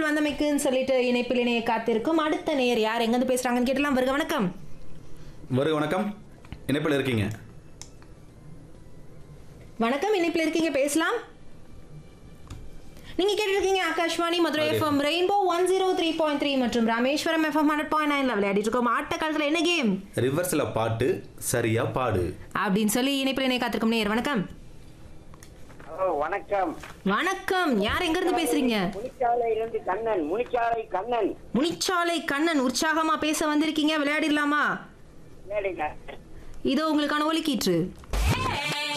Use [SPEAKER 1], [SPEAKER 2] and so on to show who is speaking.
[SPEAKER 1] வந்தமைக்குன்னு சொல்லிட்டு இணைப்பில் இணைய காத்திருக்கும் அடுத்த நேர் யார் எங்கிருந்து பேசுறாங்கன்னு கேட்டலாம் வருக வணக்கம்
[SPEAKER 2] வருக வணக்கம் இணைப்பில் இருக்கீங்க
[SPEAKER 1] வணக்கம் இணைப்பில் இருக்கீங்க பேசலாம் நீங்க கேட்டிருக்கீங்க Akashvani Madurai FM rainbow one zero three point three மற்றும் ராமேஸ்வரம் எஃப்எம் ஹண்ட்ரட் பாயிண்ட் நைன்ல விளையாடிட்டு இருக்கோம் ஆட்ட காலத்துல என்ன கேம்
[SPEAKER 2] ரிவர்ஸில் பாட்டு சரியா பாடு
[SPEAKER 1] அப்படின்னு சொல்லி இணைப்பில் இணைய காத்திருக்கும் நேர் வணக்கம்
[SPEAKER 3] ஹலோ வணக்கம்
[SPEAKER 1] வணக்கம் யார் எங்க இருந்து பேசுறீங்க
[SPEAKER 3] முனிச்சாலையிலிருந்து கண்ணன் முனிச்சாலை கண்ணன்
[SPEAKER 1] முனிச்சாலை கண்ணன் உற்சாகமா பேச வந்திருக்கீங்க விளையாடிடலாமா
[SPEAKER 3] கேளுங்க
[SPEAKER 1] இதோ உங்களுக்கான ஒலிக்கீற்று